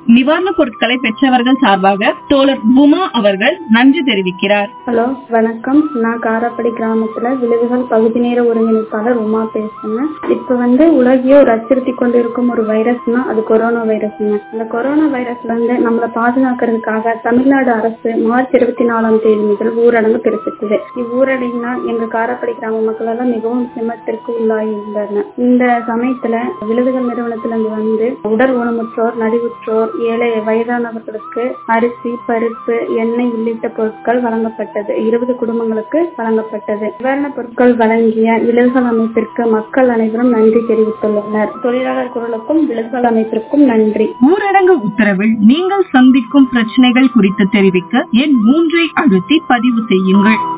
நிவாரணப் பொருட்களை பெற்றவர்கள் சார்பாக தோழர் உமா அவர்கள் நன்றி தெரிவிக்கிறார் ஹலோ வணக்கம் நான் காராப்படி கிராமத்துல விழுதுகள் பகுதி நேர ஒருங்கிணைப்பாளர் உமா பேசுறேன் இப்ப வந்து உலகையே ஒரு அச்சுறுத்தி கொண்டு இருக்கும் ஒரு வைரஸ்னா அது கொரோனா வைரஸ்ங்க அந்த கொரோனா வைரஸ்ல இருந்து நம்மளை பாதுகாக்கிறதுக்காக தமிழ்நாடு அரசு மார்ச் இருபத்தி நாலாம் தேதி முதல் ஊரடங்கு பிறப்பித்தது இவ்வூரடங்குனா எங்க காராப்படி கிராம மக்கள் எல்லாம் மிகவும் சிரமத்திற்கு உள்ளாகி இருந்தனர் இந்த சமயத்துல விழுதுகள் நிறுவனத்துல இருந்து வந்து உடல் ஊனமுற்றோர் நலிவுற்றோர் ஏழை வயதானவர்களுக்கு அரிசி பருப்பு எண்ணெய் உள்ளிட்ட பொருட்கள் வழங்கப்பட்டது இருபது குடும்பங்களுக்கு வழங்கப்பட்டது நிவாரணப் பொருட்கள் வழங்கிய விலங்குகள் அமைப்பிற்கு மக்கள் அனைவரும் நன்றி தெரிவித்துள்ளனர் தொழிலாளர் குரலுக்கும் விலங்குகள் அமைப்பிற்கும் நன்றி ஊரடங்கு உத்தரவில் நீங்கள் சந்திக்கும் பிரச்சனைகள் குறித்து தெரிவிக்க எண் மூன்றை அழுத்தி பதிவு செய்யுங்கள்